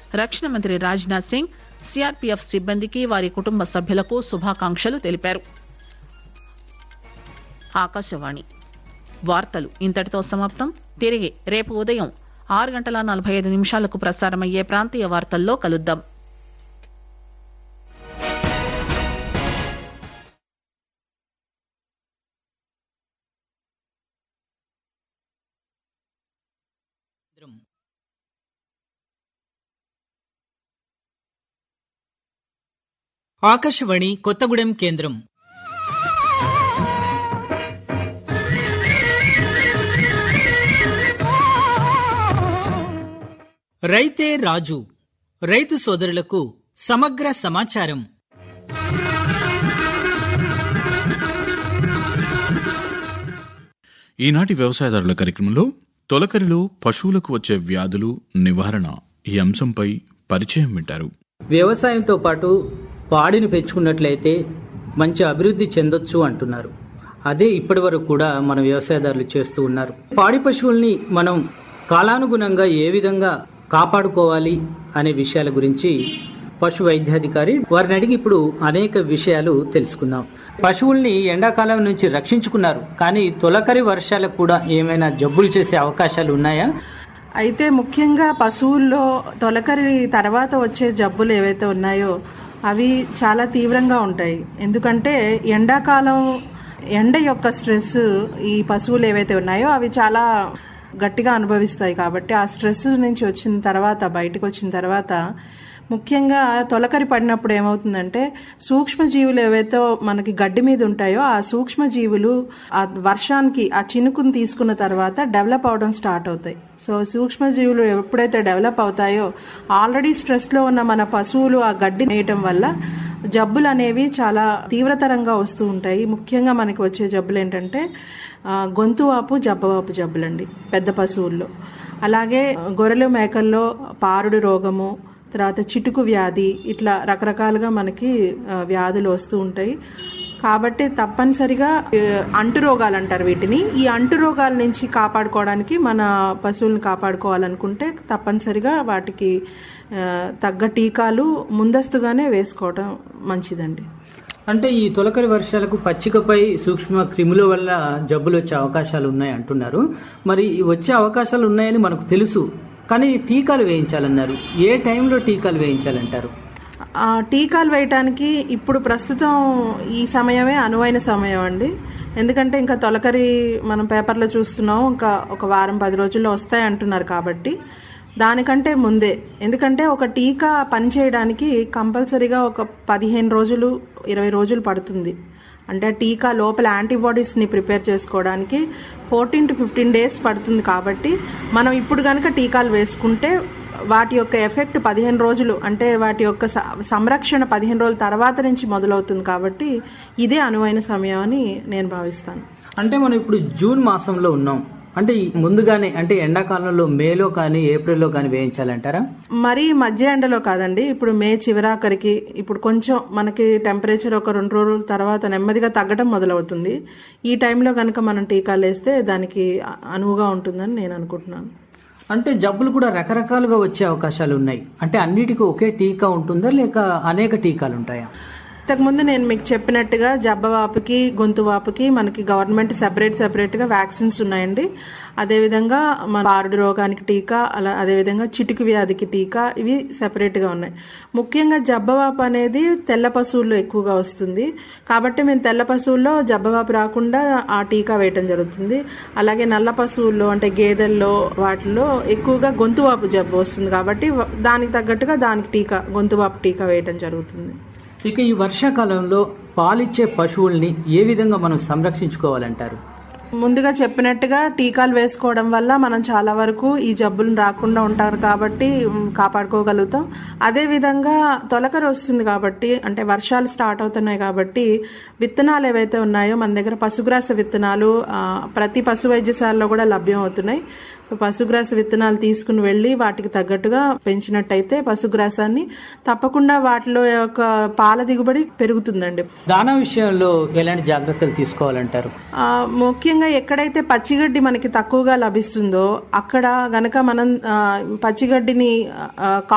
రక్షణ మంత్రి రాజ్నాథ్ సింగ్ సిఆర్పీఎఫ్ సిబ్బందికి వారి కుటుంబ సభ్యులకు శుభాకాంక్షలు తెలిపారు ఆకాశవాణి వార్తలు ఇంతటితో సమాప్తం తిరిగి రేపు ఉదయం ఆరు గంటల నలభై ఐదు నిమిషాలకు ప్రసారమయ్యే ప్రాంతీయ వార్తల్లో కలుద్దాం ఆకాశవాణి కొత్తగూడెం కేంద్రం రైతే రాజు రైతు సోదరులకు సమగ్ర సమాచారం ఈనాటి వ్యవసాయదారుల కార్యక్రమంలో తొలకరిలో పశువులకు వచ్చే వ్యాధులు నివారణ ఈ అంశంపై పరిచయం వింటారు వ్యవసాయంతో పాటు పాడిని పెంచుకున్నట్లయితే మంచి అభివృద్ధి చెందొచ్చు అంటున్నారు అదే ఇప్పటి వరకు కూడా మన వ్యవసాయదారులు చేస్తూ ఉన్నారు పాడి పశువుల్ని మనం కాలానుగుణంగా ఏ విధంగా కాపాడుకోవాలి అనే విషయాల గురించి పశు వైద్యాధికారి వారిని అడిగి ఇప్పుడు అనేక విషయాలు తెలుసుకుందాం పశువుల్ని ఎండాకాలం నుంచి రక్షించుకున్నారు కానీ తొలకరి వర్షాలకు కూడా ఏమైనా జబ్బులు చేసే అవకాశాలు ఉన్నాయా అయితే ముఖ్యంగా పశువుల్లో తొలకరి తర్వాత వచ్చే జబ్బులు ఏవైతే ఉన్నాయో అవి చాలా తీవ్రంగా ఉంటాయి ఎందుకంటే ఎండాకాలం ఎండ యొక్క స్ట్రెస్ ఈ పశువులు ఏవైతే ఉన్నాయో అవి చాలా గట్టిగా అనుభవిస్తాయి కాబట్టి ఆ స్ట్రెస్ నుంచి వచ్చిన తర్వాత బయటకు వచ్చిన తర్వాత ముఖ్యంగా తొలకరి పడినప్పుడు ఏమవుతుందంటే సూక్ష్మజీవులు ఏవైతే మనకి గడ్డి మీద ఉంటాయో ఆ సూక్ష్మజీవులు ఆ వర్షానికి ఆ చినుకును తీసుకున్న తర్వాత డెవలప్ అవడం స్టార్ట్ అవుతాయి సో సూక్ష్మజీవులు ఎప్పుడైతే డెవలప్ అవుతాయో ఆల్రెడీ స్ట్రెస్లో ఉన్న మన పశువులు ఆ గడ్డి వేయటం వల్ల జబ్బులు అనేవి చాలా తీవ్రతరంగా వస్తూ ఉంటాయి ముఖ్యంగా మనకి వచ్చే జబ్బులు ఏంటంటే గొంతు వాపు జబ్బవాపు జబ్బులండి పెద్ద పశువుల్లో అలాగే గొర్రెలు మేకల్లో పారుడు రోగము తర్వాత చిటుకు వ్యాధి ఇట్లా రకరకాలుగా మనకి వ్యాధులు వస్తూ ఉంటాయి కాబట్టి తప్పనిసరిగా అంటు రోగాలు అంటారు వీటిని ఈ అంటు రోగాల నుంచి కాపాడుకోవడానికి మన పశువులను కాపాడుకోవాలనుకుంటే తప్పనిసరిగా వాటికి తగ్గ టీకాలు ముందస్తుగానే వేసుకోవడం మంచిదండి అంటే ఈ తొలకరి వర్షాలకు పచ్చికపై సూక్ష్మ క్రిముల వల్ల జబ్బులు వచ్చే అవకాశాలు ఉన్నాయి అంటున్నారు మరి వచ్చే అవకాశాలు ఉన్నాయని మనకు తెలుసు కానీ టీకాలు వేయించాలన్నారు ఏ టైంలో టీకాలు వేయించాలంటారు టీకాలు వేయటానికి ఇప్పుడు ప్రస్తుతం ఈ సమయమే అనువైన సమయం అండి ఎందుకంటే ఇంకా తొలకరి మనం పేపర్లో చూస్తున్నాం ఇంకా ఒక వారం పది రోజుల్లో వస్తాయి అంటున్నారు కాబట్టి దానికంటే ముందే ఎందుకంటే ఒక టీకా పనిచేయడానికి కంపల్సరీగా ఒక పదిహేను రోజులు ఇరవై రోజులు పడుతుంది అంటే టీకా లోపల యాంటీబాడీస్ని ప్రిపేర్ చేసుకోవడానికి ఫోర్టీన్ టు ఫిఫ్టీన్ డేస్ పడుతుంది కాబట్టి మనం ఇప్పుడు కనుక టీకాలు వేసుకుంటే వాటి యొక్క ఎఫెక్ట్ పదిహేను రోజులు అంటే వాటి యొక్క సంరక్షణ పదిహేను రోజుల తర్వాత నుంచి మొదలవుతుంది కాబట్టి ఇదే అనువైన సమయం అని నేను భావిస్తాను అంటే మనం ఇప్పుడు జూన్ మాసంలో ఉన్నాం అంటే ముందుగానే అంటే ఎండాకాలంలో మేలో కానీ ఏప్రిల్లో కానీ వేయించాలంటారా మరీ మధ్య ఎండలో కాదండి ఇప్పుడు మే చివరాఖరికి ఇప్పుడు కొంచెం మనకి టెంపరేచర్ ఒక రెండు రోజుల తర్వాత నెమ్మదిగా తగ్గడం మొదలవుతుంది ఈ టైంలో కనుక మనం టీకాలు వేస్తే దానికి అనువుగా ఉంటుందని నేను అనుకుంటున్నాను అంటే జబ్బులు కూడా రకరకాలుగా వచ్చే అవకాశాలు ఉన్నాయి అంటే అన్నిటికీ ఒకే టీకా ఉంటుందా లేక అనేక టీకాలు ఉంటాయా ఇంతకుముందు నేను మీకు చెప్పినట్టుగా జబ్బవాపుకి గొంతు వాపుకి మనకి గవర్నమెంట్ సెపరేట్ సెపరేట్గా వ్యాక్సిన్స్ ఉన్నాయండి అదేవిధంగా మన పారుడు రోగానికి టీకా అలా అదేవిధంగా చిటుకు వ్యాధికి టీకా ఇవి సెపరేట్గా ఉన్నాయి ముఖ్యంగా జబ్బవాపు అనేది తెల్ల పశువుల్లో ఎక్కువగా వస్తుంది కాబట్టి మేము తెల్ల పశువుల్లో జబ్బవాపు రాకుండా ఆ టీకా వేయటం జరుగుతుంది అలాగే నల్ల పశువుల్లో అంటే గేదెల్లో వాటిల్లో ఎక్కువగా గొంతువాపు జబ్బు వస్తుంది కాబట్టి దానికి తగ్గట్టుగా దానికి టీకా గొంతువాపు టీకా వేయటం జరుగుతుంది ఇక ఈ వర్షాకాలంలో పాలిచ్చే పశువుల్ని ఏ విధంగా మనం సంరక్షించుకోవాలంటారు ముందుగా చెప్పినట్టుగా టీకాలు వేసుకోవడం వల్ల మనం చాలా వరకు ఈ జబ్బులు రాకుండా ఉంటారు కాబట్టి కాపాడుకోగలుగుతాం అదే విధంగా తొలకరి వస్తుంది కాబట్టి అంటే వర్షాలు స్టార్ట్ అవుతున్నాయి కాబట్టి విత్తనాలు ఏవైతే ఉన్నాయో మన దగ్గర పశుగ్రాస విత్తనాలు ప్రతి పశు వైద్యశాలలో కూడా లభ్యం అవుతున్నాయి సో పశుగ్రాస విత్తనాలు తీసుకుని వెళ్ళి వాటికి తగ్గట్టుగా పెంచినట్టయితే పశుగ్రాసాన్ని తప్పకుండా వాటిలో యొక్క పాల దిగుబడి పెరుగుతుందండి దానా విషయంలో ఎలాంటి జాగ్రత్తలు తీసుకోవాలంటారు ముఖ్యంగా ఎక్కడైతే పచ్చిగడ్డి మనకి తక్కువగా లభిస్తుందో అక్కడ గనక మనం పచ్చిగడ్డిని